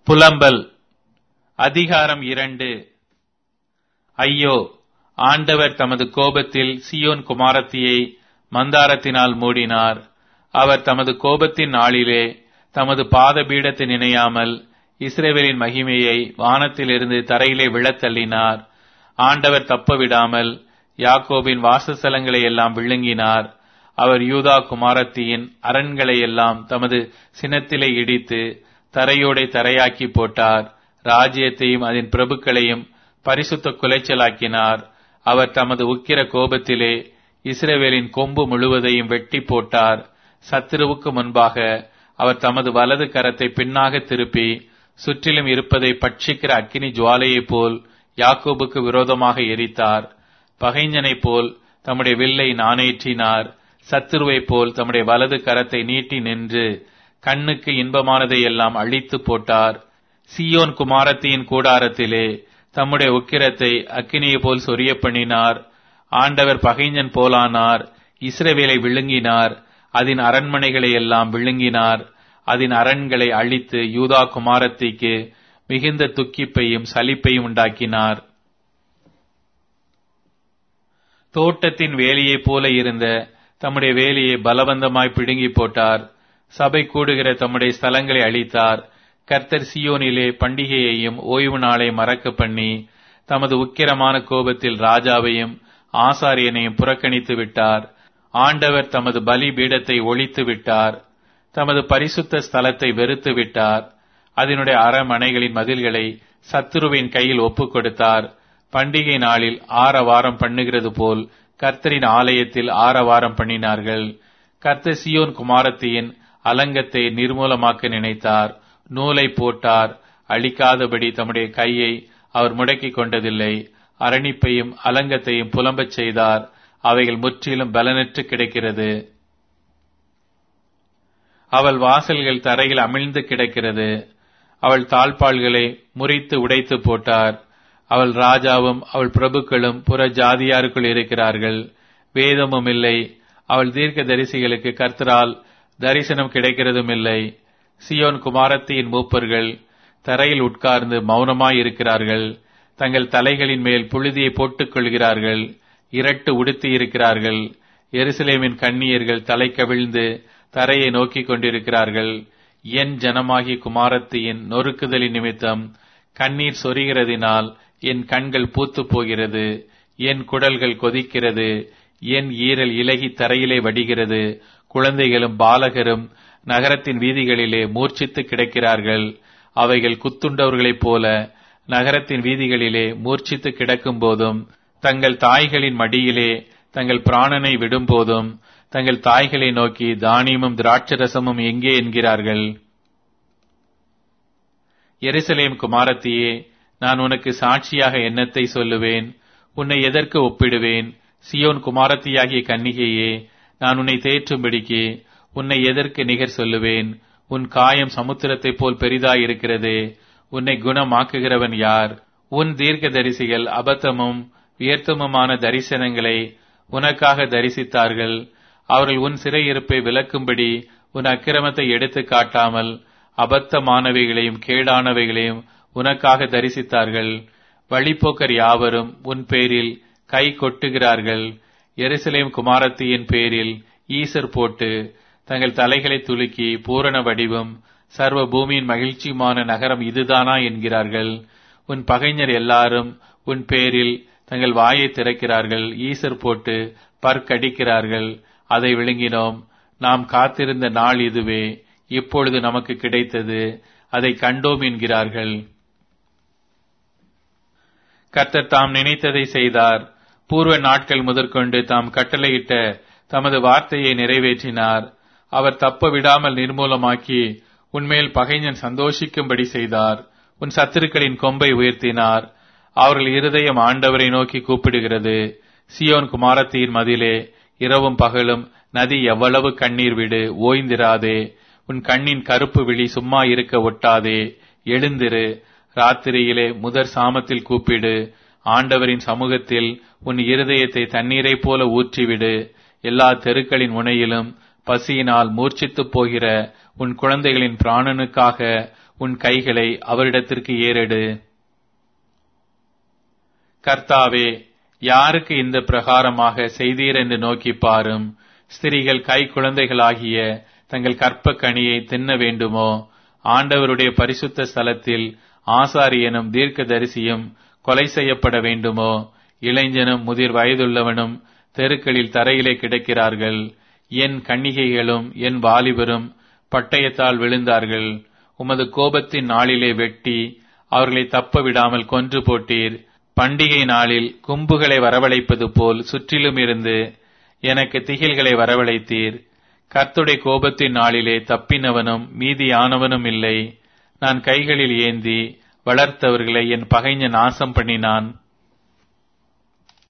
புலம்பல் அதிகாரம் இரண்டு ஐயோ ஆண்டவர் தமது கோபத்தில் சியோன் குமாரத்தியை மந்தாரத்தினால் மூடினார் அவர் தமது கோபத்தின் நாளிலே தமது பாத பீடத்தை நினையாமல் இஸ்ரேவேலின் மகிமையை வானத்திலிருந்து தரையிலே விழத் தள்ளினார் ஆண்டவர் தப்ப விடாமல் யாக்கோபின் வாசஸ்தலங்களை எல்லாம் விழுங்கினார் அவர் யூதா குமாரத்தியின் அரண்களை எல்லாம் தமது சினத்திலே இடித்து தரையோடை தரையாக்கி போட்டார் ராஜ்யத்தையும் அதன் பிரபுக்களையும் பரிசுத்த குலைச்சலாக்கினார் அவர் தமது உக்கிர கோபத்திலே இஸ்ரவேலின் கொம்பு முழுவதையும் வெட்டி போட்டார் சத்துருவுக்கு முன்பாக அவர் தமது வலது கரத்தை பின்னாக திருப்பி சுற்றிலும் இருப்பதை பட்சிக்கிற அக்கினி ஜுவாலையைப் போல் யாக்கோபுக்கு விரோதமாக எரித்தார் பகைஞனைப் போல் தம்முடைய வில்லை நாணேற்றினார் சத்துருவைப் போல் தம்முடைய வலது கரத்தை நீட்டி நின்று கண்ணுக்கு இன்பமானதை எல்லாம் அழித்து போட்டார் சியோன் குமாரத்தியின் கூடாரத்திலே தம்முடைய உக்கிரத்தை அக்கினியை போல் சொரிய பண்ணினார் ஆண்டவர் பகைஞன் போலானார் இஸ்ரவேலை விழுங்கினார் அதன் அரண்மனைகளை எல்லாம் விழுங்கினார் அதன் அரண்களை அழித்து யூதா குமாரத்திக்கு மிகுந்த துக்கிப்பையும் சலிப்பையும் உண்டாக்கினார் தோட்டத்தின் வேலியைப் போல இருந்த தம்முடைய வேலியை பலவந்தமாய் பிடுங்கி போட்டார் சபை கூடுகிற தம்முடைய ஸ்தலங்களை அழித்தார் கர்த்தர் சியோனிலே பண்டிகையையும் ஓய்வு நாளை மறக்க பண்ணி தமது உக்கிரமான கோபத்தில் ராஜாவையும் ஆசாரியனையும் புறக்கணித்து விட்டார் ஆண்டவர் தமது பலி பீடத்தை ஒழித்து விட்டார் தமது பரிசுத்த ஸ்தலத்தை வெறுத்து விட்டார் அதனுடைய அறமனைகளின் மதில்களை சத்துருவின் கையில் ஒப்புக் கொடுத்தார் பண்டிகை நாளில் ஆரவாரம் பண்ணுகிறது போல் கர்த்தரின் ஆலயத்தில் ஆரவாரம் பண்ணினார்கள் கர்த்தர் சியோன் குமாரத்தியின் அலங்கத்தை நிர்மூலமாக்க நினைத்தார் நூலை போட்டார் அழிக்காதபடி தம்முடைய கையை அவர் முடக்கிக் கொண்டதில்லை அரணிப்பையும் அலங்கத்தையும் புலம்பச் செய்தார் அவைகள் முற்றிலும் பலனற்று கிடக்கிறது அவள் வாசல்கள் தரையில் அமிழ்ந்து கிடக்கிறது அவள் தாழ்பாள்களை முறித்து உடைத்து போட்டார் அவள் ராஜாவும் அவள் பிரபுக்களும் புற ஜாதியாருக்குள் இருக்கிறார்கள் வேதமும் இல்லை அவள் தீர்க்க தரிசிகளுக்கு கர்த்தரால் தரிசனம் கிடைக்கிறதும் இல்லை சியோன் குமாரத்தியின் மூப்பர்கள் தரையில் உட்கார்ந்து மௌனமாய் இருக்கிறார்கள் தங்கள் தலைகளின் மேல் புழுதியை போட்டுக் கொள்கிறார்கள் இரட்டு உடுத்தி இருக்கிறார்கள் எருசலேமின் கண்ணியர்கள் தலை கவிழ்ந்து தரையை நோக்கிக் கொண்டிருக்கிறார்கள் என் ஜனமாகிய குமாரத்தியின் நொறுக்குதலின் நிமித்தம் கண்ணீர் சொரிகிறதினால் என் கண்கள் பூத்து போகிறது என் குடல்கள் கொதிக்கிறது என் ஈரல் இலகி தரையிலே வடிகிறது குழந்தைகளும் பாலகரும் நகரத்தின் வீதிகளிலே மூர்ச்சித்து கிடக்கிறார்கள் அவைகள் குத்துண்டவர்களைப் போல நகரத்தின் வீதிகளிலே மூர்ச்சித்து கிடக்கும் போதும் தங்கள் தாய்களின் மடியிலே தங்கள் பிராணனை விடும்போதும் தங்கள் தாய்களை நோக்கி தானியமும் திராட்சரசமும் எங்கே என்கிறார்கள் எருசலேம் குமாரத்தியே நான் உனக்கு சாட்சியாக எண்ணத்தை சொல்லுவேன் உன்னை எதற்கு ஒப்பிடுவேன் சியோன் குமாரத்தியாகிய கன்னிகையே நான் உன்னை தேற்றும்படிக்கு உன்னை எதற்கு நிகர் சொல்லுவேன் உன் காயம் சமுத்திரத்தைப் போல் பெரிதாயிருக்கிறதே உன்னை குணமாக்குகிறவன் யார் உன் தீர்க்க தரிசிகள் அபத்தமும் வியர்த்தமுமான தரிசனங்களை உனக்காக தரிசித்தார்கள் அவர்கள் உன் சிறையிருப்பை விளக்கும்படி உன் அக்கிரமத்தை எடுத்து காட்டாமல் அபத்தமானவைகளையும் கேடானவைகளையும் உனக்காக தரிசித்தார்கள் வழிப்போக்கர் யாவரும் உன் பேரில் கை கொட்டுகிறார்கள் எருசலேம் குமாரத்தியின் பேரில் ஈசர் போட்டு தங்கள் தலைகளை துலுக்கி பூரண வடிவம் சர்வ பூமியின் மகிழ்ச்சியுமான நகரம் இதுதானா என்கிறார்கள் உன் பகைஞர் எல்லாரும் உன் பேரில் தங்கள் வாயை திறக்கிறார்கள் ஈசர் போட்டு பற்கடிக்கிறார்கள் அதை விழுங்கினோம் நாம் காத்திருந்த நாள் இதுவே இப்பொழுது நமக்கு கிடைத்தது அதை கண்டோம் என்கிறார்கள் கர்த்தர் தாம் நினைத்ததை செய்தார் பூர்வ நாட்கள் முதற்கொண்டு தாம் கட்டளையிட்ட தமது வார்த்தையை நிறைவேற்றினார் அவர் தப்ப விடாமல் நிர்மூலமாக்கி உன்மேல் பகைஞன் சந்தோஷிக்கும்படி செய்தார் உன் சத்துருக்களின் கொம்பை உயர்த்தினார் அவர்கள் இருதயம் ஆண்டவரை நோக்கி கூப்பிடுகிறது சியோன் குமாரத்தியின் மதிலே இரவும் பகலும் நதி எவ்வளவு கண்ணீர் விடு ஓய்ந்திராதே உன் கண்ணின் கருப்பு விழி சும்மா இருக்க ஒட்டாதே எழுந்திரு ராத்திரியிலே முதற் சாமத்தில் கூப்பிடு ஆண்டவரின் சமூகத்தில் உன் இருதயத்தை தண்ணீரைப் போல ஊற்றிவிடு எல்லா தெருக்களின் முனையிலும் பசியினால் மூர்ச்சித்துப் போகிற உன் குழந்தைகளின் பிராணனுக்காக உன் கைகளை அவரிடத்திற்கு ஏறெடு கர்த்தாவே யாருக்கு இந்த பிரகாரமாக செய்தீர் என்று நோக்கி பாரும் ஸ்திரீகள் கை குழந்தைகளாகிய தங்கள் கற்ப கனியை தின்ன வேண்டுமோ ஆண்டவருடைய பரிசுத்த ஸ்தலத்தில் ஆசாரியனும் தீர்க்கதரிசியும் கொலை செய்யப்பட வேண்டுமோ இளைஞனும் முதிர் வயதுள்ளவனும் தெருக்களில் தரையிலே கிடக்கிறார்கள் என் கன்னிகைகளும் என் வாலிபரும் பட்டயத்தால் விழுந்தார்கள் உமது கோபத்தின் நாளிலே வெட்டி அவர்களை தப்ப விடாமல் கொன்று போட்டீர் பண்டிகை நாளில் கும்புகளை வரவழைப்பது போல் சுற்றிலும் இருந்து எனக்கு திகில்களை வரவழைத்தீர் கர்த்துடைய கோபத்தின் நாளிலே தப்பினவனும் மீதியானவனும் இல்லை நான் கைகளில் ஏந்தி வளர்த்தவர்களை என் பகைஞன் நாசம் பண்ணினான்